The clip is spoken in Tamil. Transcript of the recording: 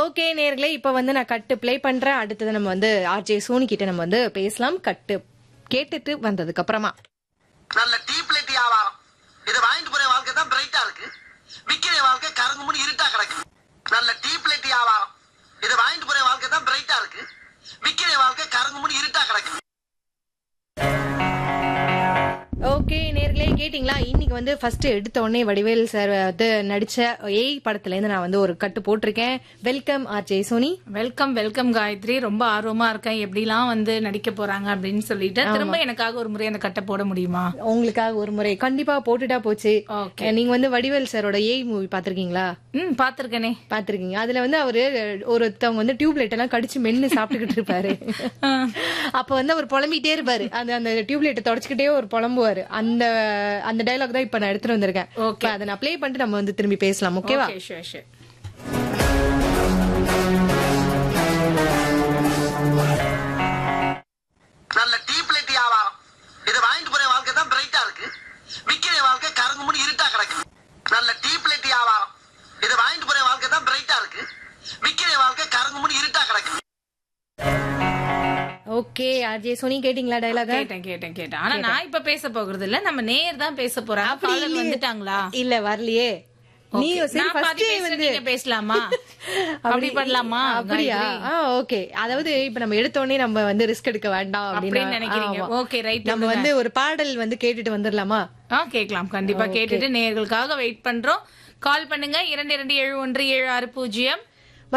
ஓகே நேர்களே இப்ப வந்து நான் கட்டு ப்ளே பண்றேன் அடுத்தது நம்ம வந்து ஆர்ஜே சோனி கிட்ட நம்ம வந்து பேசலாம் கட்டு கேட்டுட்டு வந்ததுக்கு அப்புறமா நல்ல டீப் லைட் வியாபாரம் இது வாங்கிட்டு போற வாழ்க்கை தான் பிரைட்டா இருக்கு விக்கிற வாழ்க்கை கருங்கு முடி இருட்டா கிடக்கு நல்ல டீப் லைட் வியாபாரம் இது வாங்கிட்டு போற வாழ்க்கை தான் பிரைட்டா இருக்கு விக்கிற வாழ்க்கை கருங்கு முடி இருட்டா கிடக்கு ஓகே நேர்களே கேட்டிங்களா இன்னைக்கு வந்து ஃபர்ஸ்ட் எடுத்த உடனே வடிவேல் சார் வந்து நடிச்ச ஏய் படத்துல இருந்து நான் வந்து ஒரு கட்டு போட்டிருக்கேன் welcome RJ Soni welcome welcome Gayathri ரொம்ப ஆர்வமா இருக்கேன் எப்படிலாம் வந்து நடிக்க போறாங்க அப்படின்னு சொல்லிட்டு திரும்ப எனக்காக ஒரு முறை அந்த கட்டை போட முடியுமா உங்களுக்காக ஒரு முறை கண்டிப்பா போட்டுட்டா போச்சு Okay. நீங்க வந்து வடிவேல் சாரோட ஏய் மூவி பாத்திருக்கீங்களா ம் பாத்திருக்கேனே பாத்திருக்கீங்க அதுல வந்து அவரு ஒருத்தவங்க வந்து டியூப் லைட் எல்லாம் கடிச்சு மென்னு சாப்பிட்டுக்கிட்டு இருப்பாரு அப்ப வந்து அவர் புலம்பிட்டே இருப்பாரு அந்த அந்த டியூப் லைட்டை தொடச்சுக்கிட்டே ஒரு புலம்புவாரு அந்த அந்த டைலாக் தான் இப்ப நான் எடுத்துட்டு வந்திருக்கேன் Okay. இப்ப அதை நான் ப்ளே பண்ணிட்டு நம்ம வந்து திரும்பி பேசலாம் ஓகேவா ஓகே ஷூர் ஷூர் நல்ல டீப் லைட் வியாபாரம் இது வாங்கிட்டு போற வாழ்க்கை தான் பிரைட்டா இருக்கு விக்கிற வாழ்க்கை கருங்கு முடி இருட்டா கிடக்கு நல்ல டீப் லைட் வியாபாரம் இது வாங்கிட்டு போற வாழ்க்கை தான் பிரைட்டா இருக்கு விக்கிற வாழ்க்கை கருங்கு முடி இருட்டா கிடக்கு ஓகே ஆர்ஜே சோனி கேட்டிங்களா டைலாக கேட்டேன் கேட்டேன் கேட்டேன் ஆனா நான் இப்ப பேச போகிறது இல்ல நம்ம நேர் தான் பேச போறாங்க காலர் வந்துட்டாங்களா இல்ல வரலையே நீ Okay. சரி நான் பாதி ஃபர்ஸ்ட் பேசுறேன், வந்து நீங்க பேசலாமா அப்படி பண்ணலாமா அப்படியா காயத்ரி? ஆ ஓகே அதாவது இப்ப நம்ம எடுத்த உடனே நம்ம வந்து ரிஸ்க் எடுக்க வேண்டாம் அப்படின்னு நினைக்கிறீங்க. ஆமா. Okay, right, நம்ம வந்து ஒரு பாடல் வந்து கேட்டுட்டு வந்துடலாமா ஆ கேட்கலாம் கண்டிப்பா கேட்டுட்டு நேர்களுக்காக வெயிட் பண்றோம் கால் பண்ணுங்க இரண்டு இரண்டு ஏழு ஒன்று ஏழு ஆறு பூஜ்ஜியம்